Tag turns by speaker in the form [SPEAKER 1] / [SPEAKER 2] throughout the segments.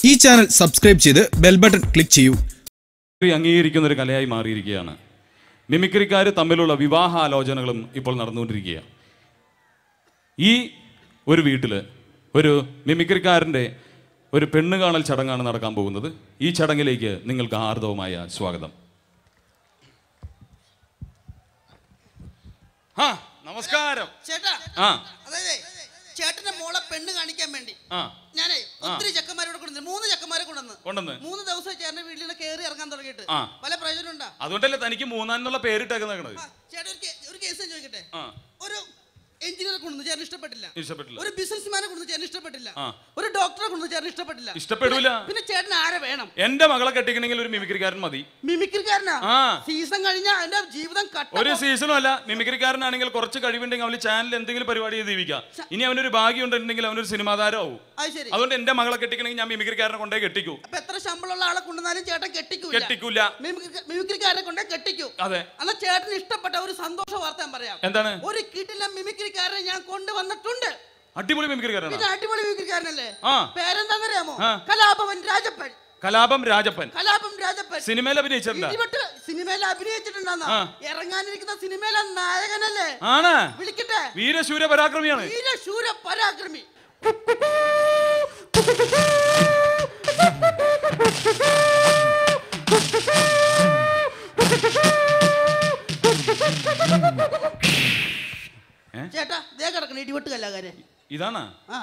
[SPEAKER 1] ഈ channel subscribe ചെയ്ത് bell button click ചെയ്യൂ
[SPEAKER 2] മിമിക്രി അംഗീകരിക്കുന്ന ഒരു കലയായി മാറിയിരിക്കുകയാണ് മിമിക്രിക്കാർ തമ്മിലുള്ള വിവാഹാലോചനകളും ഇപ്പോൾ നടന്നുകൊണ്ടിരിക്കുകയാണ് ഈ ഒരു വീട്ടിൽ ഒരു മിമിക്രിക്കാരൻ്റെ ഒരു പെണ്ണ് കാണൽ ചടങ്ങാണ് നടക്കാൻ പോകുന്നത് ഈ ചടങ്ങിലേക്ക് നിങ്ങൾക്ക് ആർദവമായ സ്വാഗതം ആ നമസ്കാരം
[SPEAKER 3] ചേട്ടാ
[SPEAKER 2] ആ
[SPEAKER 3] അതായത് ചേട്ടന്റെ മോളെ പെണ്ണ് കാണിക്കാൻ വേണ്ടി
[SPEAKER 2] ആ
[SPEAKER 3] ഞാനേ ഒത്തിരി ചെക്കന്മാരോട് കൊണ്ടുവന്നു മൂന്ന് ചെക്കന്മാരെ കൊണ്ടുവന്ന്
[SPEAKER 2] കൊണ്ടുവന്ന്
[SPEAKER 3] മൂന്ന് ദിവസം ചേട്ടന്റെ വീട്ടിൽ കയറി ഇറങ്ങാൻ തുടങ്ങിയിട്ട്
[SPEAKER 2] ആ.
[SPEAKER 3] പല പ്രയോജനം ഉണ്ടാ
[SPEAKER 2] അതുകൊണ്ടല്ലേ തനിക്ക് മൂന്നാന്നുള്ള പേരിട്ടേക്കുന്നത്
[SPEAKER 3] ചേട്ടൻ ഒരു കേ- ഒരു കേസ് ഞാൻ ചോദിക്കട്ടെ
[SPEAKER 2] ആ
[SPEAKER 3] ഒരു എഞ്ചിനീയറെ കൊണ്ടുവന്ന് ചേട്ടൻ ഇഷ്ടപ്പെട്ടില്ല
[SPEAKER 2] ഇഷ്ടപ്പെട്ടില്ല
[SPEAKER 3] ഒരു ബിസിനസ്മാനെ കൊണ്ടുവന്ന് ചേട്ടൻ ഇഷ്ടപ്പെട്ടില്ല
[SPEAKER 2] ആ.
[SPEAKER 3] ഒരു ഡോക്ടറെ കൊണ്ടുവന്ന് ചേട്ടൻ ഇഷ്ടപ്പെട്ടില്ല
[SPEAKER 2] ഇഷ്ടപ്പെടൂല
[SPEAKER 3] പിന്നെ ചേട്ടൻ ആരെ വേണം
[SPEAKER 2] എന്റെ മകളെ കെട്ടിക്കണമെങ്കിൽ ഒരു മിമിക്രിക്കാരൻ മതി
[SPEAKER 3] മിമിക്രിക്കാരനാ
[SPEAKER 2] ആ.
[SPEAKER 3] സീസൺ കഴിഞ്ഞാ അവന്റെ ജീവിതം കട്ട
[SPEAKER 2] ഒരു സീസണും അല്ല മിമിക്രിക്കാരനാണെങ്കിൽ കുറച്ച് കഴിവുണ്ടെങ്കിൽ അവന് ചാനൽ എന്തെങ്കിലും പരിപാടി ചെയ്ത് ജീവിക്കാം ഇനി അവനൊരു ഭാഗ്യം ഉണ്ടെങ്കിൽ അവനൊരു സിനിമാ താരമാവും
[SPEAKER 3] അത് ശരി
[SPEAKER 2] അതുകൊണ്ട് എന്റെ മകളെ കെട്ടിക്കണമെങ്കിൽ ഞാൻ മിമിക്രിക്കാരനെ കൊണ്ടേ കെട്ടിക്കൂ
[SPEAKER 3] അപ്പൊ എത്ര ശമ്പളമുള്ള ആളെ കൊണ്ടുവന്നാലും ചേട്ടൻ കെട്ടിക്കൂല
[SPEAKER 2] കെട്ടിക്കൂല
[SPEAKER 3] മിമിക്രി- മിമിക്രിക്കാരനെ കൊണ്ടേ കെട്ടിക്കൂ
[SPEAKER 2] അതെ
[SPEAKER 3] എന്നാ ചേട്ടന് ഇഷ്ടപ്പെട്ട ഒരു സന്തോഷ വാർത്ത ഞാൻ പറയാം
[SPEAKER 2] എന്താണ്
[SPEAKER 3] ഒരു കിട്ടില്ല മിമിക്രിക്കാരനെ ഞാൻ കൊണ്ടുവന്നിട്ടുണ്ട്
[SPEAKER 2] അടിപൊളി മിമിക്രിക്കാരനാണ്
[SPEAKER 3] പിന്നെ അടിപൊളി മിമിക്രിക്കാരനല്ലേ
[SPEAKER 2] ആ.
[SPEAKER 3] പേരെന്താന്നറിയാമോ
[SPEAKER 2] ആ.
[SPEAKER 3] കലാഭവൻ രാജപ്പൻ
[SPEAKER 2] കലാപം രാജപ്പൻ
[SPEAKER 3] കലാഭവൻ രാജപ്പൻ
[SPEAKER 2] സിനിമയിൽ അഭിനയിച്ചിട്ടുണ്ട
[SPEAKER 3] ഇടിവെട്ട് സിനിമയിൽ അഭിനയിച്ചിട്ടുണ്ടെന്നാ
[SPEAKER 2] ആ.
[SPEAKER 3] ഇറങ്ങാനിരിക്കുന്ന സിനിമയിലെ നായകനല്ലേ
[SPEAKER 2] ആണ്
[SPEAKER 3] വിളിക്കട്ടെ
[SPEAKER 2] വീരശൂര പരാക്രമിയാണ്
[SPEAKER 3] വീരശൂര പരാക്രമി
[SPEAKER 2] ഏ?
[SPEAKER 3] ചേട്ടാ ദേ കിടക്കണ ഇടിവെട്ട് കലാകാരൻ
[SPEAKER 2] ഇതാണ്
[SPEAKER 3] ആ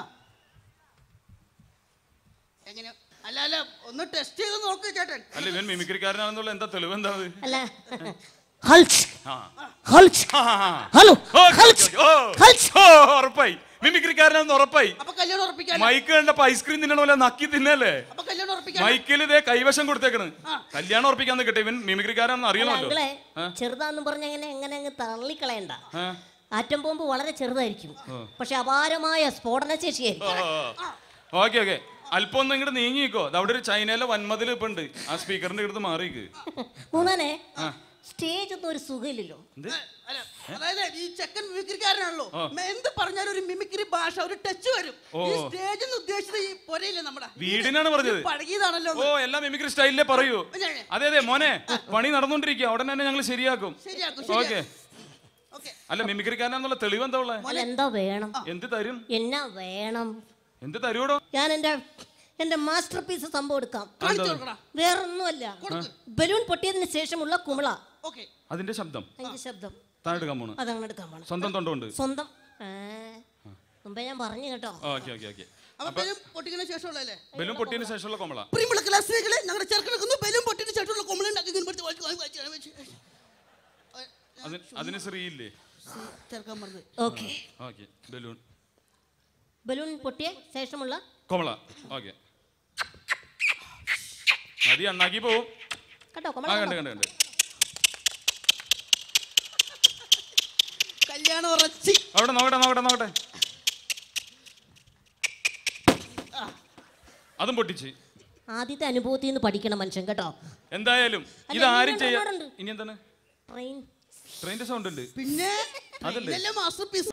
[SPEAKER 3] എങ്ങനെ അല്ല അല്ല ഒന്ന് ടെസ്റ്റ് ചെയ്ത് നോക്ക് ചേട്ടൻ
[SPEAKER 2] അല്ല ഇവൻ മിമിക്രിക്കാരനാണെന്നുള്ള എന്താ തെളിവ് എന്താ അത്
[SPEAKER 4] അല്ല ഹൾച്ച്
[SPEAKER 2] ആ.
[SPEAKER 4] ഹൾച്ച്
[SPEAKER 2] ആ, ആ, ആ.
[SPEAKER 4] ഹലോ
[SPEAKER 2] ഓ,
[SPEAKER 4] ഹൾച്ച്
[SPEAKER 2] ഓ,
[SPEAKER 4] ഹൾച്ച്
[SPEAKER 2] ഓ, ഉറപ്പായി മിമിക്രിക്കാരനാണെന്ന് ഉറപ്പായി
[SPEAKER 3] അപ്പൊ കല്യാണം ഉറപ്പിക്കാൻ
[SPEAKER 2] മൈക്ക് കണ്ടപ്പോ ഐസ്ക്രീം തിന്നണ പോലെ നക്കി തിന്നല്ലേ
[SPEAKER 3] അപ്പൊ കല്യാണം ഉറപ്പിക്കാൻ
[SPEAKER 2] മൈക്കിൽ ഇതേ കൈവശം കൊടുത്തേക്കണ്
[SPEAKER 3] ആ.
[SPEAKER 2] കല്യാണം ഉറപ്പിക്കാന്ന് കിട്ടെ ഇവൻ മിമിക്രിക്കാരാണെന്ന് അറിയണമല്ലോ
[SPEAKER 4] അങ്ങളെ
[SPEAKER 2] ആ?
[SPEAKER 4] ചെറുതാന്നും പറഞ്ഞ എങ്ങനെ എങ്ങനെ അങ്ങ് തള്ളിക്കളയണ്ട
[SPEAKER 2] ആ?
[SPEAKER 4] ആറ്റം ബോംബ് വളരെ ചെറുതായിരിക്കും പക്ഷെ അപാരമായ സ്ഫോടന
[SPEAKER 2] ഓ,
[SPEAKER 4] ശേഷിയായിരിക്കും
[SPEAKER 2] ഓ. ഓക്കെ ഓക്കെ അല്പം ഒന്ന് ഇങ്ങോട്ട് നീങ്ങിക്കോ അത് അവിടെ ഒരു ചൈനയിലെ വൻമതിൽ ഇപ്പൊ ഉണ്ട് ആ സ്പീക്കറിന്റെ അടുത്ത് മാറിക്ക്
[SPEAKER 4] മൂന്നാനെ സ്റ്റേജ് ഒന്നും ഒരു സുഖമില്ലല്ലോ
[SPEAKER 3] അല്ല, അതായത് ഈ ചെക്കൻ മിമിക്രിക്കാരനാണല്ലോ
[SPEAKER 2] ആ.
[SPEAKER 3] മ- എന്ത് പറഞ്ഞാലും ഒരു മിമിക്രി ഭാഷ ഒരു ടച്ച് വരും
[SPEAKER 2] ഓ.
[SPEAKER 3] ഈ സ്റ്റേജ് എന്ന് ഉദ്ദേശിച്ചത് ഈ പൊരയില്ലേ നമ്മുടെ
[SPEAKER 2] വീടിനാണ് പറഞ്ഞത്
[SPEAKER 3] പഴകിയതാണല്ലോ
[SPEAKER 2] ഓ എല്ലാം മിമിക്രി സ്റ്റൈലിലെ പറയൂ
[SPEAKER 3] ഞാൻ-
[SPEAKER 2] അതെ അതെ മോനെ പണി നടന്നുകൊണ്ടിരിക്കുക ഉടനെ തന്നെ ഞങ്ങൾ ശരിയാക്കും
[SPEAKER 3] ശരിയാക്കും
[SPEAKER 2] ഓക്കെ
[SPEAKER 3] ശരിയാക്കും ഓക്കെ
[SPEAKER 2] അല്ല മിമിക്രിക്കാരനാന്നുള്ള തെളിവ് എന്താ ഉള്ളെ
[SPEAKER 4] അല്ല എന്താ വേണം
[SPEAKER 2] എന്ത് തരും
[SPEAKER 4] എന്നാ വേണം
[SPEAKER 2] എന്ത് തരൂടോ
[SPEAKER 4] ഞാൻ എന്റെ എന്റെ മാസ്റ്റർ പീസ് സംഭവം എടുക്കാം
[SPEAKER 3] കാണിച്ചു കൊടുക്കടാ
[SPEAKER 4] വേറൊന്നുമല്ല ബലൂൺ പൊട്ടിയതിന് ശേഷമുള്ള കുമിള
[SPEAKER 3] ഓക്കെ
[SPEAKER 2] അതിന്റെ ശബ്ദം
[SPEAKER 4] അതിന്റെ ശബ്ദം
[SPEAKER 2] താഴെടുക്കാൻ പോണ്
[SPEAKER 4] അതങ്ങനെ എടുക്കാൻ വേണം
[SPEAKER 2] സ്വന്തം തൊണ്ടുണ്ട്
[SPEAKER 4] സ്വന്തം ഏ, മുമ്പേ ഞാൻ പറഞ്ഞു കേട്ടോ
[SPEAKER 2] ഓക്കെ ഓക്കെ ഓക്കെ
[SPEAKER 3] അപ്പൊ ബലൂൺ പൊട്ടിക്കുന്ന ശേഷമുള്ളല്ലേ
[SPEAKER 2] ബലൂൺ പൊട്ടിയതിന് ശേഷമുള്ള കൊമള
[SPEAKER 3] പ്രിയമുള്ള ക്ലാസ്സികളെ ഞങ്ങളുടെ ചെറുക്കണക്കുന്നു ബലൂൺ പൊട്ടിന് ശേഷമുള്ള കൊമ്പളുണ്ടാക്കി ഇങ്ങനെ പിടിച്ച് വായിച്ച് വായിച്ച് വായിച്ച് വായിച്ച് വായിച്ച്.
[SPEAKER 2] അതിന് അതിന് ശ്രീയില്ലേ
[SPEAKER 3] ചെറുക്കാൻ പറഞ്ഞത്
[SPEAKER 4] ഓക്കെ
[SPEAKER 2] ഓക്കെ ബലൂൺ
[SPEAKER 4] ബലൂൺ പൊട്ടിയ ശേഷമുള്ള
[SPEAKER 2] കൊമള ഓക്കെ മതി അണ്ണാക്കി പോവും
[SPEAKER 4] കേട്ടോ
[SPEAKER 2] ആ
[SPEAKER 4] കമല
[SPEAKER 2] കണ്ട് കണ്ട് കണ്ട്
[SPEAKER 3] കല്യാണം ഉറച്ചി
[SPEAKER 2] അവിടെ നോക്കട്ടെ നോക്കട്ടെ നോക്കട്ടെ അതും പൊട്ടിച്ച്
[SPEAKER 4] ആദ്യത്തെ അനുഭവത്തിൽ നിന്ന് പഠിക്കണം മനുഷ്യൻ കേട്ടോ
[SPEAKER 2] എന്തായാലും
[SPEAKER 4] അല്ല,
[SPEAKER 2] ഇത് ആരും
[SPEAKER 4] ഇനി
[SPEAKER 2] ചെയ്യാ
[SPEAKER 4] രണ്ടെണ്ണം ഉണ്ട്.
[SPEAKER 2] ഇനി എന്താണ്
[SPEAKER 4] ട്രെയിൻ
[SPEAKER 2] ട്രെയിനിന്റെ സൗണ്ട് ഉണ്ട്
[SPEAKER 3] പിന്നെ
[SPEAKER 2] അതല്ലേ?
[SPEAKER 3] ഇതല്ലേ മാസ്റ്റർ പീസ്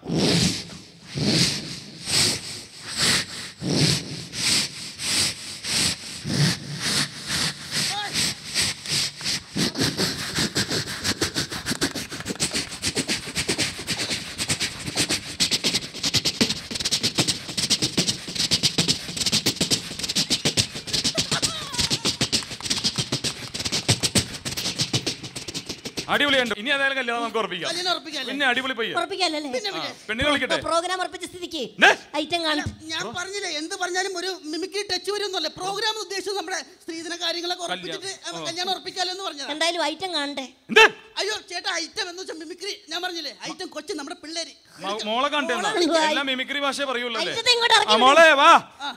[SPEAKER 2] അടിപൊളിയുണ്ട് ഇനി ഏതായാലും കല്യാണം നമുക്ക് ഉറപ്പിക്കാം
[SPEAKER 3] കല്യാണം ഉറപ്പിക്കാല്ലേ
[SPEAKER 2] പിന്നെ അടിപൊളി പയ്യ
[SPEAKER 4] ഉറപ്പിക്കാല്ലേ
[SPEAKER 3] പിന്നെ പിന്നെ
[SPEAKER 2] പെണ്ണിനെ വിളിക്കട്ടെ
[SPEAKER 4] പ്രോഗ്രാം ഉറപ്പിച്ച സ്ഥിതിക്ക്
[SPEAKER 2] നെ?
[SPEAKER 4] ഐറ്റം കാണും
[SPEAKER 3] ഞാൻ പറഞ്ഞില്ലേ എന്ത് പറഞ്ഞാലും ഒരു മിമിക്രി ടച്ച് വരുന്നല്ലേ പ്രോഗ്രാം ഉദ്ദേശിച്ചത് നമ്മുടെ സ്ത്രീധന കാര്യങ്ങളൊക്കെ ഉറപ്പിച്ചിട്ട്
[SPEAKER 2] കല്യാണം.
[SPEAKER 3] കല്യാണം ഉറപ്പിക്കാലോ എന്ന് പറഞ്ഞതാ
[SPEAKER 4] എന്തായാലും ഐറ്റം കാണണ്ടേ
[SPEAKER 2] എന്ത്
[SPEAKER 3] അയ്യോ ചേട്ടാ ഐറ്റം എന്ന് വെച്ചാൽ മിമിക്രി ഞാൻ പറഞ്ഞില്ലേ ഐറ്റം കൊച്ചു നമ്മുടെ പിള്ളേര്
[SPEAKER 2] മ- മോളെ കണ്ടേ
[SPEAKER 4] മോളെ വിളിക്ക്.
[SPEAKER 2] എല്ലാം മിമിക്രി ഭാഷ പറയുള്ളൂ അല്ലേ
[SPEAKER 4] ഐറ്റത്തെ ഇങ്ങോട്ട്
[SPEAKER 2] ആ
[SPEAKER 4] ഇറക്കി
[SPEAKER 2] മോളെ വാ
[SPEAKER 3] ആ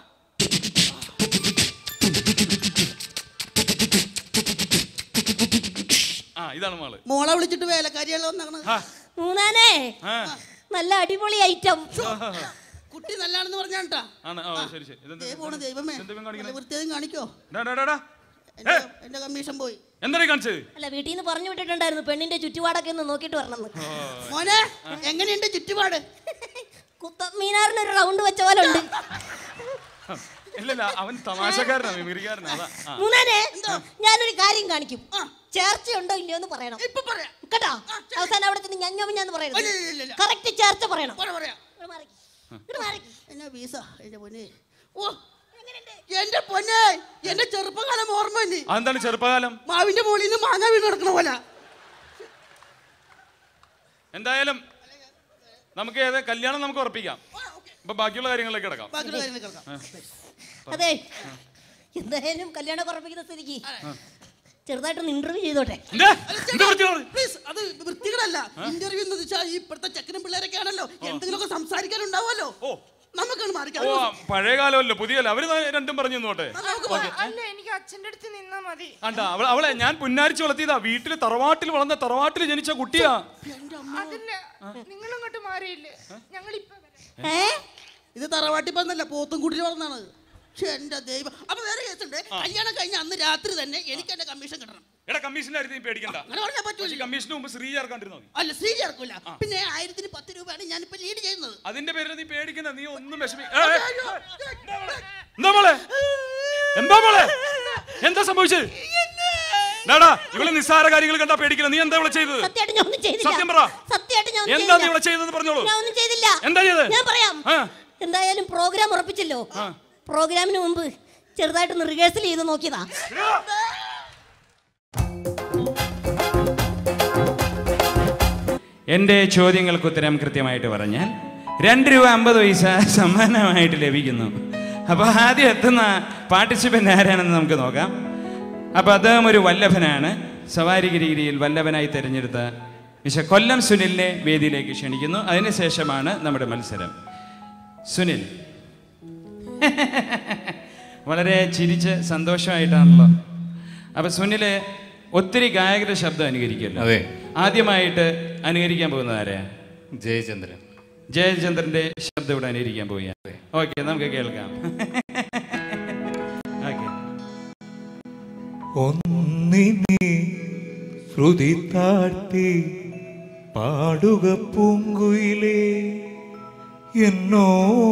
[SPEAKER 2] ആ ഇതാണ് മോള്
[SPEAKER 3] മോളെ വിളിച്ചിട്ട് വേലക്കാരിയല്ലോ എന്നാണ്
[SPEAKER 2] ആ,
[SPEAKER 4] മൂന്നാനേ
[SPEAKER 2] ആ,
[SPEAKER 4] നല്ല അടിപൊളി ഐറ്റം
[SPEAKER 3] കുട്ടി നല്ലാണെന്ന് പറഞ്ഞാട്ടാ
[SPEAKER 2] ആണ് ഓ ശരി ശരി ഇതെന്ത്
[SPEAKER 3] ദേ പോണ് ദൈവമേ
[SPEAKER 2] എന്ത് ഇവൻ കാണിക്കണേ?
[SPEAKER 3] വല്ല വൃത്തിയും കാണിക്കോ
[SPEAKER 2] ഡാ, ഡാ, ഡാ, ഡാ.
[SPEAKER 3] എന്റെ എന്റെ കമ്മീഷൻ പോയി
[SPEAKER 2] എന്താണ് ഈ കാണിച്ചത്
[SPEAKER 4] അല്ല വീട്ടിൽ നിന്ന് പറഞ്ഞു വിട്ടിട്ടുണ്ടായിരുന്നു പെണ്ണിന്റെ ചുറ്റുപാടൊക്കെ ഒന്ന് നോക്കിയിട്ട് വരണം
[SPEAKER 3] മോനെ എങ്ങനെയുണ്ട് ചുറ്റുപാട്
[SPEAKER 4] കുത്ത മീനാറിന് ഒരു റൗണ്ട് വെച്ച പോലെ ഉണ്ട്
[SPEAKER 2] ഇല്ലല്ല അവൻ തമാശക്കാരനാ മിമിക്രിക്കാരനാ അതാ ആ.
[SPEAKER 4] മൂന്നാനെ ഞാനൊരു കാര്യം കാണിക്കും
[SPEAKER 3] ആ.
[SPEAKER 4] ചേർച്ച ഉണ്ടോ ഇല്ലയോ എന്ന് പറയണം
[SPEAKER 3] ഇപ്പൊ പറയാം
[SPEAKER 4] കേട്ടോ
[SPEAKER 3] ആ, ചേർച്ച.
[SPEAKER 4] അവസാനം അവിടെ ചെന്ന് ഞഞ്ഞമിഞ്ഞാന്ന് പറയരുത്
[SPEAKER 3] ഇല്ല, ഇല്ല, ഇല്ല, ഇല്ല.
[SPEAKER 4] കറക്റ്റ് ചേർച്ച പറയണം
[SPEAKER 3] പറയാം പറയാം
[SPEAKER 4] ഇങ്ങട് മാറിക്ക്. ഇങ്ങട് മാറിക്ക്.
[SPEAKER 3] എന്നാ വീസ എന്റെ പൊന്നെ ഓ എന്റെ പൊന്നെ എന്റെ ചെറുപ്പകാലം ഓർമ്മ തന്നെ
[SPEAKER 2] അതെന്താണ് ചെറുപ്പകാലം
[SPEAKER 3] മാവിന്റെ മുകളിൽ നിന്ന് മാങ്ങ വീണ് കിടക്കണ പോലെ
[SPEAKER 2] എന്തായാലും നമുക്ക് ഏത് കല്യാണം നമുക്ക് ഉറപ്പിക്കാം ഇപ്പൊ ബാക്കിയുള്ള കാര്യങ്ങളിലേക്ക് കിടക്കാം
[SPEAKER 3] ബാക്കിയുള്ള കാര്യങ്ങൾ കേൾക്കാം
[SPEAKER 4] അതെ എന്തായാലും കല്യാണം കുറപ്പിക്കുന്ന സ്ഥിതിക്ക് ചെറുതായിട്ടൊന്ന് ഇന്റർവ്യൂ ചെയ്തോട്ടെ
[SPEAKER 2] എന്താ? എന്താ വൃത്തികേട്?
[SPEAKER 3] പ്ലീസ് അത് വൃത്തികളല്ല ഇന്റർവ്യൂ എന്ന് വെച്ചാൽ ഈ ഇപ്പോഴത്തെ ചെക്കനും പിള്ളേരൊക്കെ ആണല്ലോ എന്തെങ്കിലുമൊക്കെ സംസാരിക്കാനുണ്ടാവുമല്ലോ
[SPEAKER 2] ഓ.
[SPEAKER 3] നമുക്കാണ്
[SPEAKER 2] ഓ
[SPEAKER 3] മാറിക്കാം
[SPEAKER 2] പഴയ കാലമല്ലോ പുതിയ അവര് രണ്ടും പറഞ്ഞു നോട്ടെ
[SPEAKER 5] അല്ല എനിക്ക് അച്ഛന്റെ അടുത്ത് നിന്നാ മതി
[SPEAKER 2] ആണ്ടാ അവളെ അവളെ ഞാൻ പുന്നാരിച്ച് വളർത്തിയതാ വീട്ടില് തറവാട്ടിൽ വളർന്ന തറവാട്ടിൽ ജനിച്ച കുട്ടിയാ
[SPEAKER 5] അതല്ല നിങ്ങൾ അങ്ങോട്ട് മാറിയില്ലേ ഞങ്ങൾ ഇപ്പൊ വരാം.
[SPEAKER 4] ഏ
[SPEAKER 3] ഇത് തറവാട്ടി പറഞ്ഞല്ല പോത്തും കൂട്ടിൽ വളർന്നാണ് പക്ഷെ എന്റെ ദൈവം അപ്പൊ വേറെ കേസുണ്ട് കല്യാണം കഴിഞ്ഞ അന്ന് രാത്രി തന്നെ എനിക്ക് എന്റെ കമ്മീഷൻ കിട്ടണം
[SPEAKER 2] എടാ കമ്മീഷന്റെ കാര്യത്തിൽ നീ പേടിക്കണ്ട
[SPEAKER 3] അങ്ങനെ പറഞ്ഞാൽ പറ്റൂല
[SPEAKER 2] കമ്മീഷന് മുമ്പ് ശ്രീ ചേർക്കാണ്ടിരുന്നോ നീ
[SPEAKER 3] അല്ല സ്ത്രീ ചേർക്കൂല പിന്നെ ആയിരത്തിന് പത്ത് രൂപയാണ് ഞാനിപ്പോ ലീഡ് ചെയ്യുന്നത്
[SPEAKER 2] അതിന്റെ പേരിൽ നീ പേടിക്കണ്ട നീ ഒന്നും വിഷമി ഏ, ഏ, എന്താ മോളെ എന്താ മോളെ എന്താ സംഭവിച്ചത് നാടാ ഇവള് നിസ്സാര കാര്യങ്ങൾ കണ്ടാ പേടിക്കില്ല നീ എന്താ ഇവിടെ ചെയ്തത്
[SPEAKER 4] സത്യമായിട്ട് ഞാൻ ഒന്നും ചെയ്തില്ല
[SPEAKER 2] സത്യം പറ.
[SPEAKER 4] സത്യമായിട്ട് ഞാൻ ഒന്നും
[SPEAKER 2] എന്താ നീ
[SPEAKER 4] ചെയ്തില്ല.
[SPEAKER 2] ഇവിടെ ചെയ്തതെന്ന് പറഞ്ഞോളൂ
[SPEAKER 4] ഞാൻ ഒന്നും ചെയ്തില്ല
[SPEAKER 2] എന്താ ചെയ്തത്?
[SPEAKER 4] ഞാൻ പറയാം
[SPEAKER 2] ആ.
[SPEAKER 4] എന്തായാലും പ്രോഗ്രാം ഉറപ്പിച്ചല്ലോ പ്രോഗ്രാമിന് മുമ്പ് ചെറുതായിട്ടൊന്ന് റിഹേഴ്സൽ ചെയ്ത് നോക്കിയതാ
[SPEAKER 6] എൻ്റെ ചോദ്യങ്ങൾക്ക് ഉത്തരം കൃത്യമായിട്ട് പറഞ്ഞാൽ രണ്ട് രൂപ അമ്പത് പൈസ സമ്മാനമായിട്ട് ലഭിക്കുന്നു അപ്പോൾ ആദ്യം എത്തുന്ന പാർട്ടിസിപ്പൻ്റ് ആരാണെന്ന് നമുക്ക് നോക്കാം അപ്പോൾ അദ്ദേഹം ഒരു വല്ലഭനാണ് സവാരിഗിരിയിൽ വല്ലഭനായി തിരഞ്ഞെടുത്ത വിശ കൊല്ലം സുനിലിനെ വേദിയിലേക്ക് ക്ഷണിക്കുന്നു അതിനുശേഷമാണ് നമ്മുടെ മത്സരം സുനിൽ വളരെ ചിരിച്ച് സന്തോഷമായിട്ടാണല്ലോ അപ്പോൾ സുനില് ഒത്തിരി ഗായകരുടെ ശബ്ദം അനുകരിക്കുമല്ലോ
[SPEAKER 7] അതെ
[SPEAKER 6] ആദ്യമായിട്ട് അനുകരിക്കാൻ പോകുന്നത് ആരെയാ
[SPEAKER 7] ജയചന്ദ്രൻ
[SPEAKER 6] ജയചന്ദ്രന്റെ ശബ്ദം ഇവിടെ അനുകരിക്കാൻ പോവുകയാണ് ഓക്കെ നമുക്ക് കേൾക്കാം ഓക്കെ
[SPEAKER 8] ഒന്നിനെ ശ്രുതി താഴ്ത്തി പാടുക പൂങ്കുയിലേ എന്നോ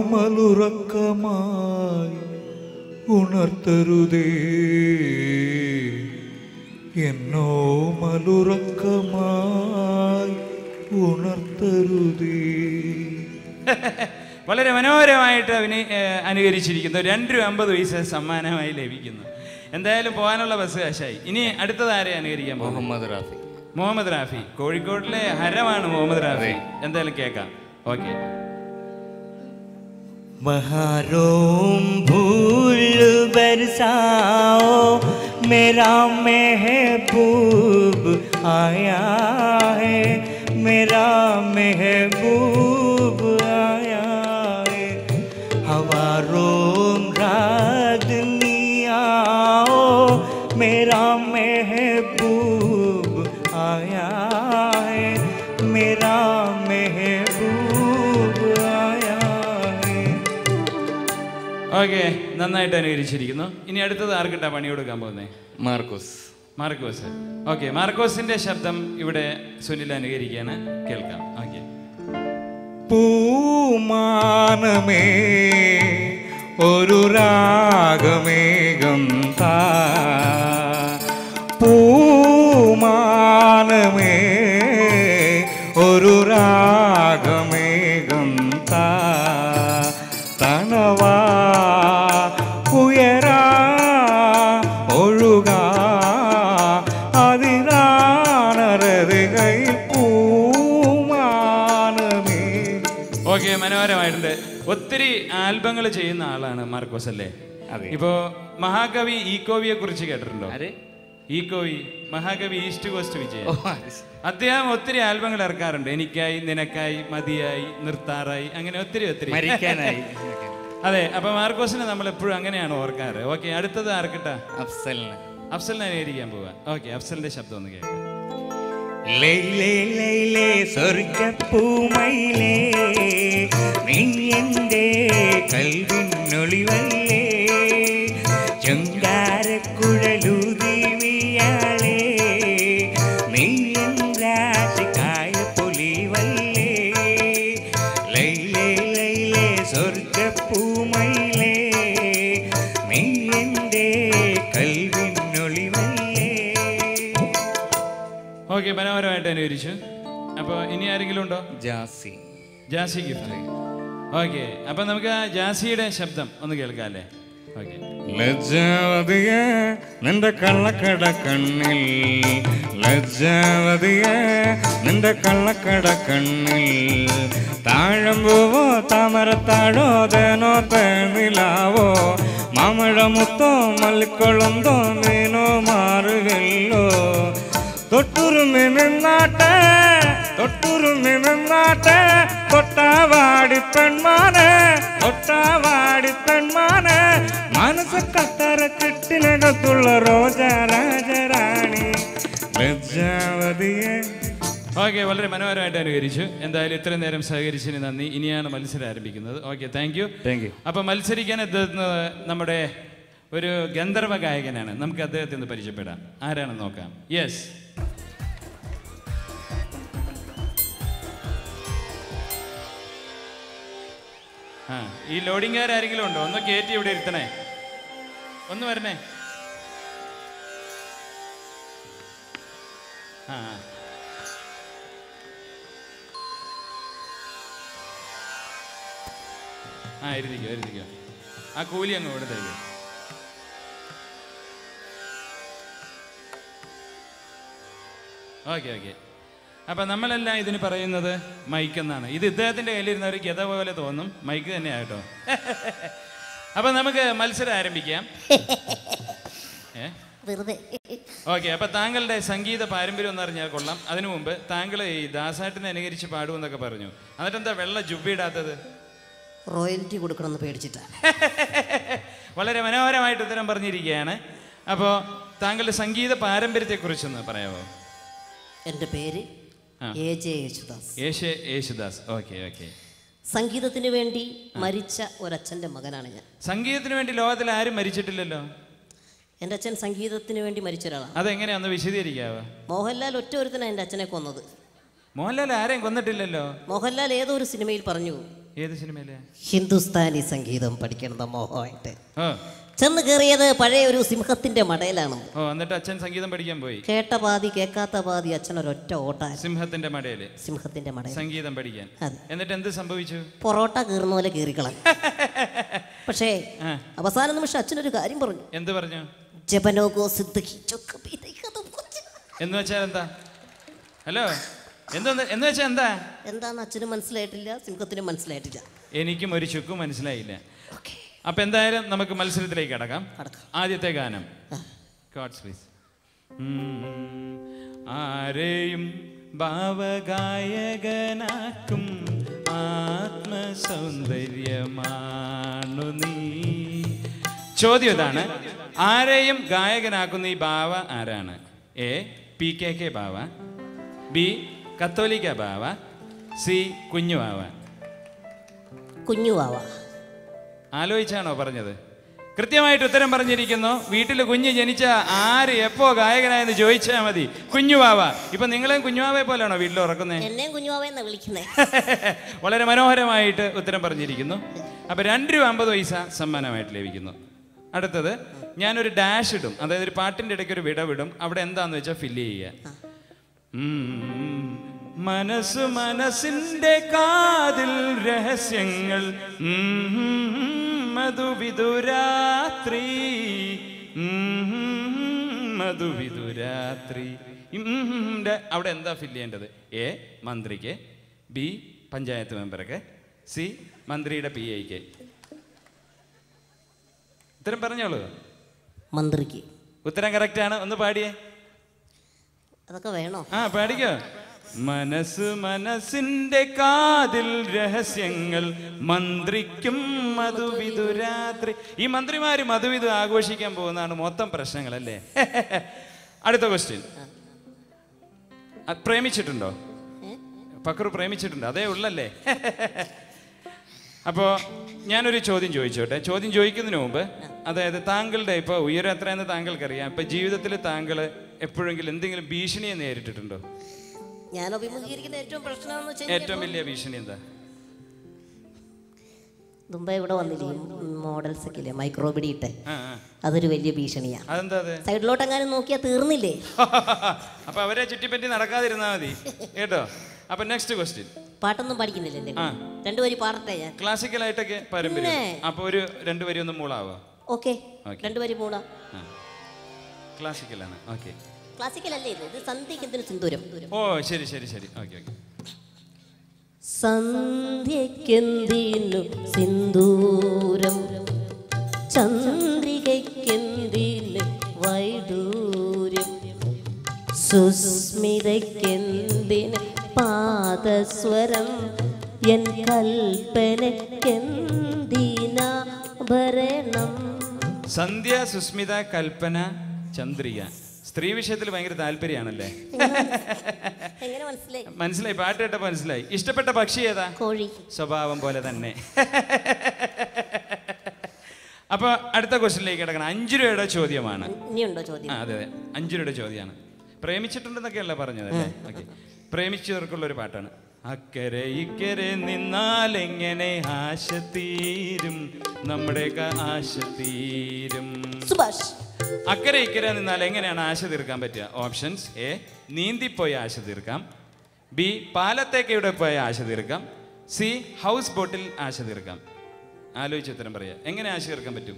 [SPEAKER 8] മലുറക്കമായി ഉണർത്തരുതേ എന്നോ മലുറക്കമായി ഉണർത്തരുതേ
[SPEAKER 6] വളരെ മനോഹരമായിട്ട് അഭിനയ ഏഹ് അനുകരിച്ചിരിക്കുന്നു രണ്ട് രൂപ അമ്പത് പൈസ സമ്മാനമായി ലഭിക്കുന്നു എന്തായാലും പോകാനുള്ള ബസ് കാശായി ഇനി അടുത്തത് ആരെ അനുകരിക്കാൻ പോകും
[SPEAKER 7] മുഹമ്മദ് റാഫി
[SPEAKER 6] മുഹമ്മദ് റാഫി കോഴിക്കോട്ടിലെ ഹരമാണ് മുഹമ്മദ് റാഫി എന്തായാലും കേൾക്കാം ഓക്കെ
[SPEAKER 8] बहारों भूल बरसाओ मेरा महबूब आया है मेरा महबूब आया है हवारों रागनी आओ मेरा महबूब आया है मेरा महबूब आया है
[SPEAKER 6] ഓക്കെ നന്നായിട്ട് അനുകരിച്ചിരിക്കുന്നു ഇനി അടുത്തത് ആർക്കിട്ടാ പണി കൊടുക്കാൻ പോകുന്നത്
[SPEAKER 7] മാർക്കോസ്
[SPEAKER 6] മാർക്കോസ് ഓക്കെ മാർക്കോസിന്റെ ശബ്ദം ഇവിടെ സുനിൽ അനുകരിക്കാണ് കേൾക്കാം ഓക്കെ
[SPEAKER 8] പൂമാനമേ ഒരു രാഗമേഘം താ പൂമാനമേ ഒരു രാഗമേഘം താ തണവാ ഉയരാ ഒഴുകാ അതിരാണറതുകൈ പൂമാനമേ
[SPEAKER 6] ഓക്കെ മനോഹരമായിട്ടുണ്ട് ഒത്തിരി ആൽബങ്ങൾ ചെയ്യുന്ന ആളാണ് മാർക്കോസ് അല്ലേ
[SPEAKER 7] അതെ.
[SPEAKER 6] ഇപ്പോ മഹാകവി ഈക്കോവിയെ കുറിച്ച് കേട്ടിട്ടുണ്ടോ
[SPEAKER 7] ആരെ?
[SPEAKER 6] ഈക്കോവി മഹാകവി ഈസ്റ്റ് കോസ്റ്റ് വിജയൻ
[SPEAKER 7] ഓ, അത് ശരി.
[SPEAKER 6] അദ്ദേഹം ഒത്തിരി ആൽബങ്ങൾ ഇറക്കാറുണ്ട് എനിക്കായി നിനക്കായി മതിയായി നിർത്താറായി അങ്ങനെ ഒത്തിരി ഒത്തിരി
[SPEAKER 7] മരിക്കാനായി
[SPEAKER 6] അതെ അപ്പൊ മാർക്കോസിനെ നമ്മൾ എപ്പോഴും അങ്ങനെയാണ് ഓർക്കാറ് ഓക്കെ അടുത്തത് ആർക്കിട്ടാ
[SPEAKER 7] അഫ്സലിന്
[SPEAKER 6] അഫ്സലിനെ അനുകരിക്കാൻ പോവാ ഓക്കെ അഫ്സലിന്റെ ശബ്ദം ഒന്ന് കേൾക്കാം
[SPEAKER 8] ലൈലേ ലൈലേ സ്വർഗപ്പൂമയിലേ നീ എൻ്റെ കൽവിനൊളിവല്ലേ ചുങ്കാരക്കുഴലൂതിവിയാളേ നീ രാശിക്കായ പൊലിവല്ലേ ലൈലേ ലൈലേ സ്വർഗപ്പൂമയിലേ
[SPEAKER 6] ഓക്കെ മനോഹരമായിട്ട് അനുകരിച്ചു അപ്പോൾ ഇനി ആരെങ്കിലും ഉണ്ടോ
[SPEAKER 7] ജാസി
[SPEAKER 6] ജാസി ഗിഫ്റ്റ് ഓക്കെ അപ്പം നമുക്ക് ആ ജാസിയുടെ ശബ്ദം ഒന്ന് കേൾക്കാം അല്ലേ ഓക്കെ
[SPEAKER 8] ലജ്ജാവതിയെ നിന്റെ കള്ളക്കട കണ്ണിൽ ലജ്ജാവതിയെ നിന്റെ കള്ളക്കട കണ്ണിൽ താഴമ്പൂവോ താമരത്താഴോ തേനോ തേനിലാവോ മാമഴമുത്തോ മല്ലിക്കൊളുന്തോ മീനോ മാറുകല്ലോ തൊട്ടുരുമി നിന്നാട്ടെ തൊട്ടുരുമി നിന്നാട്ടെ തൊട്ടാവാടി പെൺമാനെ തൊട്ടാവാടി പെൺമാനെ മനസ്സ് കത്തര കിട്ടിനകത്തുള്ള റോജ രാജരാണി ലജ്ജാവതിയെ
[SPEAKER 6] ഓക്കെ വളരെ മനോഹരമായിട്ട് അനുകരിച്ചു എന്തായാലും ഇത്രയും നേരം സഹകരിച്ചതിന് നന്ദി ഇനിയാണ് മത്സരം ആരംഭിക്കുന്നത് okay thank you
[SPEAKER 7] thank you
[SPEAKER 6] അപ്പം മത്സരിക്കാൻ എത്തുന്നത് നമ്മുടെ ഒരു ഗന്ധർവ ഗായകനാണ് നമുക്ക് അദ്ദേഹത്തെ ഒന്ന് പരിചയപ്പെടാം ആരാണെന്ന് നോക്കാം യെസ് ആ ഈ ലോഡിംഗുകാരെങ്കിലും ഉണ്ടോ ഒന്ന് കയറ്റി ഇവിടെ ഇരുത്തണേ ഒന്ന് വരണേ ആ ആ. ആ ഇരുത്തിക്കോ ഇരുത്തിക്കോ ആ കൂലി അങ്ങ് കൊടുത്തേക്ക് ഓക്കെ ഓക്കെ അപ്പം നമ്മളെല്ലാം ഇതിന് പറയുന്നത് മൈക്ക് എന്നാണ് ഇത് ഇദ്ദേഹത്തിൻ്റെ കയ്യിലിരുന്ന ഒരു ഗത പോലെ തോന്നും മൈക്ക് തന്നെയാട്ടോ അപ്പം നമുക്ക് മത്സരം ആരംഭിക്കാം ഏ
[SPEAKER 4] വെറുതെ
[SPEAKER 6] ഓക്കെ അപ്പൊ താങ്കളുടെ സംഗീത പാരമ്പര്യം എന്ന് അറിഞ്ഞാൽ കൊള്ളാം അതിനു മുമ്പ് താങ്കൾ ഈ ദാസാട്ടിനെ അനുകരിച്ച് പാടുമെന്നൊക്കെ പറഞ്ഞു എന്നിട്ട് എന്താ വെള്ള ജുബിയിടാത്തത്
[SPEAKER 4] റോയൽറ്റി കൊടുക്കണമെന്ന് പേടിച്ചിട്ടാ
[SPEAKER 6] വളരെ മനോഹരമായിട്ട് ഉത്തരം പറഞ്ഞിരിക്കുകയാണ് അപ്പോൾ താങ്കളുടെ സംഗീത പാരമ്പര്യത്തെക്കുറിച്ചൊന്ന് പറയാമോ
[SPEAKER 4] എൻ്റെ പേര്
[SPEAKER 6] ആ.
[SPEAKER 4] A J Yesudas
[SPEAKER 6] Yesu Yesudas okay okay
[SPEAKER 4] സംഗീതത്തിന് വേണ്ടി മരിച്ച ഒരച്ഛൻ്റെ മകനാണ് ഞാൻ
[SPEAKER 6] സംഗീതത്തിന് വേണ്ടി ലോകത്തിൽ ആരും മരിച്ചിട്ടില്ലല്ലോ
[SPEAKER 4] എൻ്റെ അച്ഛൻ സംഗീതത്തിന് വേണ്ടി മരിച്ച ഒരാളാണ്
[SPEAKER 6] അതെങ്ങനെയാന്ന് വിശദീകരിക്കാവോ
[SPEAKER 4] മോഹൻലാൽ ഒറ്റ ഒരുത്തനാണ് എൻ്റെ അച്ഛനെ കൊന്നത്
[SPEAKER 6] മോഹൻലാൽ ആരെയും കൊന്നിട്ടില്ലല്ലോ
[SPEAKER 4] മോഹൻലാൽ ഏതോ ഒരു സിനിമയിൽ പറഞ്ഞു
[SPEAKER 6] ഏത് സിനിമയിലെ
[SPEAKER 4] ഹിന്ദുസ്ഥാനി സംഗീതം പഠിക്കണം മോഹമായിട്ട്
[SPEAKER 6] ഓ
[SPEAKER 4] ചെന്ന് കയറിയത് പഴയ ഒരു സിംഹത്തിന്റെ മടയിലാണ്
[SPEAKER 6] ഓ എന്നിട്ട് അച്ഛൻ സംഗീതം പഠിക്കാൻ പോയി
[SPEAKER 4] കേട്ട പാതി കേൾക്കാത്ത പാതി അച്ഛൻ ഒരൊറ്റ ഓട്ടാൻ
[SPEAKER 6] സിംഹത്തിന്റെ മടയില്
[SPEAKER 4] സിംഹത്തിന്റെ മടയിൽ
[SPEAKER 6] സംഗീതം പഠിക്കാൻ
[SPEAKER 4] അതെ.
[SPEAKER 6] എന്നിട്ട് എന്ത് സംഭവിച്ചു
[SPEAKER 4] പൊറോട്ട കീറുന്ന പോലെ കീറിക്കളം പക്ഷേ
[SPEAKER 6] ആ.
[SPEAKER 4] അവസാന നിമിഷം അച്ഛനൊരു കാര്യം പറഞ്ഞു
[SPEAKER 6] എന്ത് പറഞ്ഞു
[SPEAKER 4] ജപനോഗോ സിദ്ധിഖി ചൊക്ക് ബിദൈഖതും കുച്ച്.
[SPEAKER 6] എന്ന് വെച്ചാൽ എന്താ ഹലോ എന്തോന്ന് എന്ന് വെച്ചാൽ എന്താ
[SPEAKER 4] എന്താന്ന് അച്ഛന് മനസ്സിലായിട്ടില്ല സിംഹത്തിന് മനസ്സിലായിട്ടില്ല
[SPEAKER 6] എനിക്കും ഒരു ചുക്കും മനസ്സിലായില്ല
[SPEAKER 4] ഓക്കെ
[SPEAKER 6] അപ്പൊ എന്തായാലും നമുക്ക് മത്സരത്തിലേക്ക് കടക്കാം
[SPEAKER 4] കടക്കാം.
[SPEAKER 6] ആദ്യത്തെ ഗാനം ഗോഡ്സ് പ്ലീസ് ആരെയും ഭാവഗായകനാക്കും ആത്മസൗന്ദര്യമാണു നീ ചോദ്യം ഇതാണ് ആരെയും ഗായകനാക്കുന്ന ഈ ബാവ ആരാണ് A P K K Bava B കത്തോലിക്ക ബാവ സി കുഞ്ഞു ബാവ
[SPEAKER 4] കുഞ്ഞുവാവ
[SPEAKER 6] ആലോചിച്ചാണോ പറഞ്ഞത് കൃത്യമായിട്ട് ഉത്തരം പറഞ്ഞിരിക്കുന്നു വീട്ടിൽ കുഞ്ഞ് ജനിച്ച ആര് എപ്പോ ഗായകനായെന്ന് ചോദിച്ചാൽ മതി കുഞ്ഞുവാവ ഇപ്പൊ നിങ്ങളെയും കുഞ്ഞുവാവയെ പോലെയാണോ വീട്ടിൽ ഉറക്കുന്നത്
[SPEAKER 4] എന്നെയും കുഞ്ഞുവാവെന്നാ വിളിക്കുന്നേ
[SPEAKER 6] വളരെ മനോഹരമായിട്ട് ഉത്തരം പറഞ്ഞിരിക്കുന്നു അപ്പൊ രണ്ട് രൂപ അമ്പത് പൈസ സമ്മാനമായിട്ട് ലഭിക്കുന്നു അടുത്തത് ഞാനൊരു ഡാഷ് ഇടും അതായത് ഒരു പാട്ടിന്റെ ഇടയ്ക്ക് ഒരു വിടവിടും അവിടെ എന്താന്ന് വെച്ചാൽ ഫില്ല് ചെയ്യുക ഉം. മനസ്സ് മനസ്സിന്റെ കാതിൽ രഹസ്യങ്ങൾ ഉം. മധുവിതുരാത്രി ഉം. മധുവിതുരാത്രി ഉം. ന്റെ അവിടെ എന്താ ഫില്ല് ചെയ്യേണ്ടത് എ മന്ത്രിക്ക് ബി പഞ്ചായത്ത് മെമ്പർക്ക് സി മന്ത്രിയുടെ പി ഐക്ക് ഉത്തരം പറഞ്ഞോളൂ
[SPEAKER 4] മന്ത്രിക്ക്
[SPEAKER 6] ഉത്തരം കറക്റ്റ് ആണ് ഒന്ന് പാടിയേ
[SPEAKER 4] അതൊക്കെ വേണോ
[SPEAKER 6] ആ പാടിക്കോ മനസ്സ് മനസ്സിന്റെ കാതിൽ രഹസ്യങ്ങൾ മന്ത്രിക്കും മധുവിധുരാത്രി ഈ മന്ത്രിമാര് മധുവിധു ആഘോഷിക്കാൻ പോകുന്നതാണ് മൊത്തം പ്രശ്നങ്ങളല്ലേ അടുത്ത ക്വസ്റ്റ്യൻ പ്രേമിച്ചിട്ടുണ്ടോ പക്രു പ്രേമിച്ചിട്ടുണ്ടോ അതേ ഉള്ളല്ലേ അപ്പോൾ ഞാനൊരു ചോദ്യം ചോദിച്ചോട്ടെ ചോദ്യം ചോദിക്കുന്നതിന് മുമ്പ് അതായത് താങ്കളുടെ ഇപ്പോൾ ഉയരം എത്രയെന്ന് താങ്കൾക്കറിയാം ഇപ്പം ജീവിതത്തിൽ താങ്കൾ എപ്പോഴെങ്കിലും എന്തെങ്കിലും ഭീഷണിയെ നേരിട്ടിട്ടുണ്ടോ
[SPEAKER 4] ഞാൻ അഭിമുഖീകരിക്കുന്ന ഏറ്റവും പ്രശ്നമെന്ന് വെച്ചാൽ
[SPEAKER 6] ഏറ്റവും വലിയ ഭീഷണി എന്താ
[SPEAKER 4] മുമ്പേ ഇവിടെ വന്നില്ലേ മോഡൽസ് ഒക്കെ ഇല്ലേ മൈക്രോബിഡി ഇട്ടെ
[SPEAKER 6] ആ ആ
[SPEAKER 4] അതൊരു വലിയ ഭീഷണിയാ
[SPEAKER 6] അതെന്താ അത്
[SPEAKER 4] സൈഡിലോട്ടെങ്ങാനും നോക്കിയാൽ തീർന്നില്ലേ
[SPEAKER 6] അപ്പൊ അവരെ ചുറ്റിപ്പറ്റി നടക്കാതിരുന്നാ മതി കേട്ടോ അപ്പൊ നെക്സ്റ്റ് ക്വസ്റ്റ്യൻ
[SPEAKER 4] പാട്ടൊന്നും പഠിക്കുന്നില്ലല്ലേ
[SPEAKER 6] ആ.
[SPEAKER 4] രണ്ടുപേരി പാടട്ടെ ഞാൻ
[SPEAKER 6] ക്ലാസിക്കൽ ആയിട്ടൊക്കെ പാരമ്പര്യം
[SPEAKER 4] പിന്നെ.
[SPEAKER 6] അപ്പൊ ഒരു രണ്ടുപേരും ഒന്ന് മൂളാവോ
[SPEAKER 4] ഓക്കെ
[SPEAKER 6] Okay.
[SPEAKER 4] രണ്ടുപേരി മൂള
[SPEAKER 6] ക്ലാസിക്കലാണ് ഓക്കെ
[SPEAKER 4] ക്ലാസിക്കൽ അല്ലേ ഇത് ഇത് സന്ധ്യക്കെന്തിന് സിന്ദൂരം
[SPEAKER 6] ഓ ശരി ശരി ശരി ഓക്കെ ഓക്കെ
[SPEAKER 4] സന്ധ്യക്കെന്തിനു സിന്ദൂരം ചന്ദ്രികയ്ക്കെന്തിന് വൈഡൂര്യം സുസ്മിതയ്ക്കെന്തിന് പാദസ്വരം എൻ കൽപ്പനയ്ക്കെന്തിനാഭരണം
[SPEAKER 6] സന്ധ്യ സുസ്മിത കൽപ്പന ചന്ദ്രിക സ്ത്രീ വിഷയത്തിൽ ഭയങ്കര താല്പര്യമാണല്ലേ
[SPEAKER 4] എങ്ങനെ മനസ്സിലായി
[SPEAKER 6] മനസ്സിലായി പാട്ട് കേട്ടപ്പോ മനസ്സിലായി ഇഷ്ടപ്പെട്ട പക്ഷി ഏതാ
[SPEAKER 4] കോഴി
[SPEAKER 6] സ്വഭാവം പോലെ തന്നെ അപ്പൊ അടുത്ത ക്വസ്റ്റിനിലേക്ക് കിടക്കണം അഞ്ചു രൂപയുടെ ചോദ്യമാണ്
[SPEAKER 4] ഇനിയുണ്ടോ ചോദ്യം
[SPEAKER 6] ആ അതെ അതെ അഞ്ചു രൂപയുടെ ചോദ്യമാണ് പ്രേമിച്ചിട്ടുണ്ടെന്നൊക്കെയല്ല പറഞ്ഞതല്ലേ ഓക്കെ പ്രേമിച്ചവർക്കുള്ള ഒരു പാട്ടാണ് അക്കരെ ഇക്കരെ നിന്നാൽ എങ്ങനെ ആശ തീരും നമ്മുടെയൊക്കെ ആശ തീരും
[SPEAKER 4] സുഭാഷ്
[SPEAKER 6] അക്കരെ ഇക്കരെ നിന്നാൽ എങ്ങനെയാണ് ആശ തീർക്കാൻ പറ്റുക ഓപ്ഷൻസ് എ നീന്തിപ്പോയി ആശ തീർക്കാം ബി പാലത്തേക്ക് ഇവിടെ പോയി ആശ തീർക്കാം സി ഹൗസ് ബോട്ടിൽ ആശ തീർക്കാം ആലോചിച്ച് ഉത്തരം പറയാ എങ്ങനെ ആശ തീർക്കാൻ പറ്റും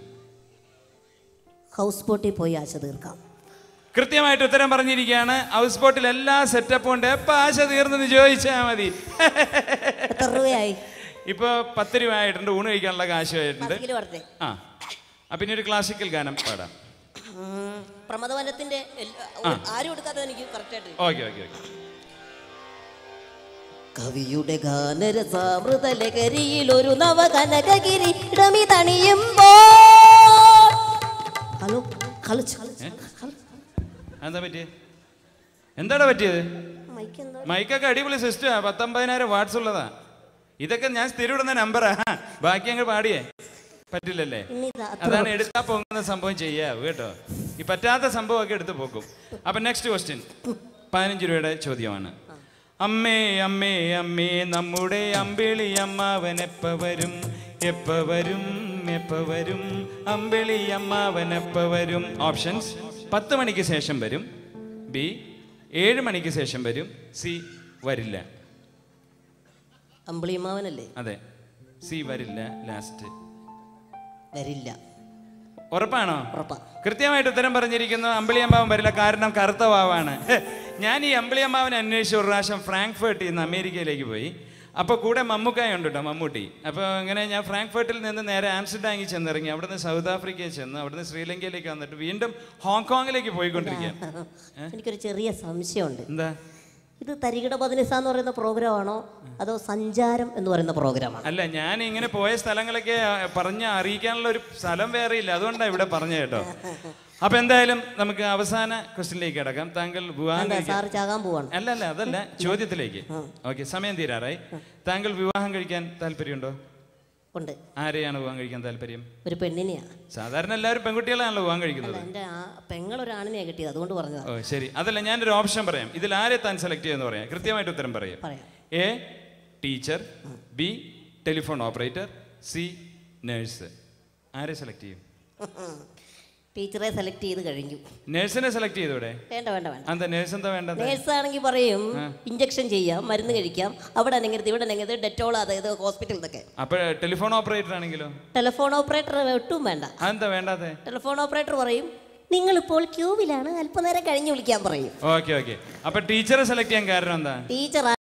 [SPEAKER 4] ഹൗസ് ബോട്ടിൽ പോയി ആശ തീർക്കാം
[SPEAKER 6] കൃത്യമായിട്ട് ഉത്തരം പറഞ്ഞിരിക്കുകയാണ് ഹൗസ് ബോട്ടിൽ എല്ലാ സെറ്റപ്പും ഉണ്ട് എപ്പോൾ ആശ തീർന്നെന്ന് ചോദിച്ചാൽ മതി
[SPEAKER 4] എത്ര രൂപയായി
[SPEAKER 6] ഇപ്പൊ പത്ത് രൂപ ആയിട്ടുണ്ട് ഊണ് കഴിക്കാനുള്ള കാശ് ആയിട്ടുണ്ട്
[SPEAKER 4] ക്ലാസിക്കൽ പറഞ്ഞേ
[SPEAKER 6] ആ ആ, പിന്നെ ഒരു ക്ലാസിക്കൽ ഗാനം പാടാം
[SPEAKER 4] പ്രമദവനത്തിന്റെ എല്ലാ- ആരും എടുക്കാത്തത് എനിക്ക് കറക്റ്റായിട്ട്
[SPEAKER 6] ഓക്കെ ഓക്കെ ഓക്കെ
[SPEAKER 4] കവിയുടെ ഗാനരസാമൃത ലഹരിയിൽ ഒരു നവകനകഗിരി ഇടമി തണിയുമ്പോ ഹലോ ഹലോ ഹലോ
[SPEAKER 6] എന്താ പറ്റിയത് എന്താടാ പറ്റിയത്
[SPEAKER 4] മൈക്ക് എന്താ
[SPEAKER 6] മൈക്കൊക്കെ അടിപൊളി സിസ്റ്റമാ പത്തൊമ്പതിനായിരം വാട്സ് ഉള്ളതാ ഇതൊക്കെ ഞാൻ സ്ഥിരം ഇടുന്ന നമ്പറാ ബാക്കി അങ്ങ് പാടിയേ പറ്റില്ലല്ലേ
[SPEAKER 4] ഇനി ഇതാ അത്ര
[SPEAKER 6] അതാണ് എടുത്താ പോകുന്ന സംഭവം ചെയ്യാവൂ കേട്ടോ ഈ പറ്റാത്ത സംഭവമൊക്കെ എടുത്ത് പോക്കും അപ്പൊ നെക്സ്റ്റ് ക്വസ്റ്റ്യൻ പതിനഞ്ച് രൂപയുടെ ചോദ്യമാണ് അമ്മേ അമ്മേ അമ്മേ നമ്മുടെ അമ്പിളി അമ്മാവൻ എപ്പ വരും എപ്പ വരും എപ്പ വരും അമ്പിളി അമ്മാവൻ എപ്പ വരും ഓപ്ഷൻസ് പത്ത് മണിക്ക് ശേഷം വരും ബി ഏഴ് മണിക്ക് ശേഷം വരും സി വരില്ല
[SPEAKER 4] അമ്പിളിമാവനല്ലേ
[SPEAKER 6] അതെ സി വരില്ല ലാസ്റ്റ്
[SPEAKER 4] വരില്ല
[SPEAKER 6] ഉറപ്പാണോ
[SPEAKER 4] ഉറപ്പാ
[SPEAKER 6] കൃത്യമായിട്ട് ഉത്തരം പറഞ്ഞിരിക്കുന്നു അമ്പിളിയമ്മാവൻ വരില്ല കാരണം കറുത്ത വാവാണ് ഞാൻ ഈ അമ്പിളിയമ്മാവനെ അന്വേഷിച്ച ഒരു പ്രാവശ്യം ഫ്രാങ്ക്ഫർട്ടിൽ നിന്ന് അമേരിക്കയിലേക്ക് പോയി അപ്പോൾ കൂടെ മമ്മൂക്കായ ഉണ്ട് കേട്ടോ മമ്മൂട്ടി അപ്പോൾ അങ്ങനെ ഞാൻ ഫ്രാങ്ക്ഫർട്ടിൽ നിന്ന് നേരെ ആംസ്റ്റർഡാമിൽ ചെന്നിറങ്ങി അവിടുന്ന് സൗത്ത് ആഫ്രിക്കയിൽ ചെന്ന് അവിടുന്ന് ശ്രീലങ്കയിലേക്ക് വന്നിട്ട് വീണ്ടും ഹോങ്കോങ്ങിലേക്ക് പോയിക്കൊണ്ടിരിക്കുക
[SPEAKER 4] എനിക്കൊരു ചെറിയ സംശയമുണ്ട്
[SPEAKER 6] എന്താ
[SPEAKER 4] ഇത് തരികിട പതിനിസ എന്ന് പറയുന്ന പ്രോഗ്രാമാണോ അതോ സഞ്ചാരം എന്ന് പറയുന്ന പ്രോഗ്രാമാണോ
[SPEAKER 6] അല്ല ഞാൻ ഇങ്ങനെ പോയ സ്ഥലങ്ങളൊക്കെ ആ, പറഞ്ഞ് അറിയിക്കാനുള്ള ഒരു സ്ഥലം വേറെ ഇല്ല അതുകൊണ്ടാണ് ഇവിടെ പറഞ്ഞ കേട്ടോ അപ്പൊ എന്തായാലും നമുക്ക് അവസാന ക്വസ്റ്റിനിലേക്ക് കിടക്കാം താങ്കൾ വിവാഹം
[SPEAKER 4] എന്താ
[SPEAKER 6] കഴിക്കാൻ
[SPEAKER 4] സാറ് ചാകാൻ പോവാണ്
[SPEAKER 6] അല്ല അല്ല അതല്ല ചോദ്യത്തിലേക്ക് ഓക്കെ സമയം തീരാറായി താങ്കൾ വിവാഹം കഴിക്കാൻ താല്പര്യമുണ്ടോ
[SPEAKER 4] ഉണ്ട്
[SPEAKER 6] ആരെയാണ് വിവാഹം കഴിക്കാൻ താല്പര്യം
[SPEAKER 4] ഒരു പെണ്ണിനെയാ
[SPEAKER 6] സാധാരണ എല്ലാവരും പെൺകുട്ടികളാണല്ലോ വിവാഹം
[SPEAKER 4] അല്ല
[SPEAKER 6] കഴിക്കുന്നത്
[SPEAKER 4] എൻ്റെ ആ പെങ്ങളൊരാണിനെയാ കിട്ടിയത് അതുകൊണ്ട് പറഞ്ഞതാ
[SPEAKER 6] ഓ ശരി അതല്ല ഞാനൊരു ഓപ്ഷൻ പറയാം ഇതിൽ ആരെ താൻ സെലക്ട് ചെയ്യുമെന്ന് പറയാം കൃത്യമായിട്ട് ഉത്തരം പറയാം
[SPEAKER 4] പറയാം
[SPEAKER 6] A teacher B telephone operator C nurse ആരെ സെലക്ട് ചെയ്യും
[SPEAKER 4] ടീച്ചറെ സെലക്ട് ചെയ്ത് കഴിഞ്ഞു
[SPEAKER 6] നേഴ്സിനെ സെലക്ട് ചെയ്തൂടെ
[SPEAKER 4] വേണ്ട വേണ്ട വേണ്ട
[SPEAKER 6] എന്താ നേഴ്സ് എന്താ വേണ്ടത്
[SPEAKER 4] നേഴ്സ് ആണെങ്കിൽ പറയും ഇഞ്ചക്ഷൻ ചെയ്യാം മരുന്ന് കഴിക്കാം അവിടെ അനങ്ങരുത് ഇവിടെ അനങ്ങരുത് ഡെറ്റോൾ അതായത് ഹോസ്പിറ്റൽ ഇതൊക്കെ
[SPEAKER 6] അപ്പൊ ടെലിഫോൺ ഓപ്പറേറ്റർ ആണെങ്കിലോ
[SPEAKER 4] ടെലിഫോൺ ഓപ്പറേറ്റർ ഒട്ടും വേണ്ട
[SPEAKER 6] അതെന്താ വേണ്ടാതെ
[SPEAKER 4] ടെലിഫോൺ ഓപ്പറേറ്റർ പറയും നിങ്ങളിപ്പോൾ ക്യൂവിലാണ് അല്പനേരം കഴിഞ്ഞ് വിളിക്കാൻ പറയും
[SPEAKER 6] ഓക്കെ ഓക്കെ അപ്പൊ ടീച്ചറെ സെലക്ട് ചെയ്യാൻ കാരണം എന്താ
[SPEAKER 4] ടീച്ചർ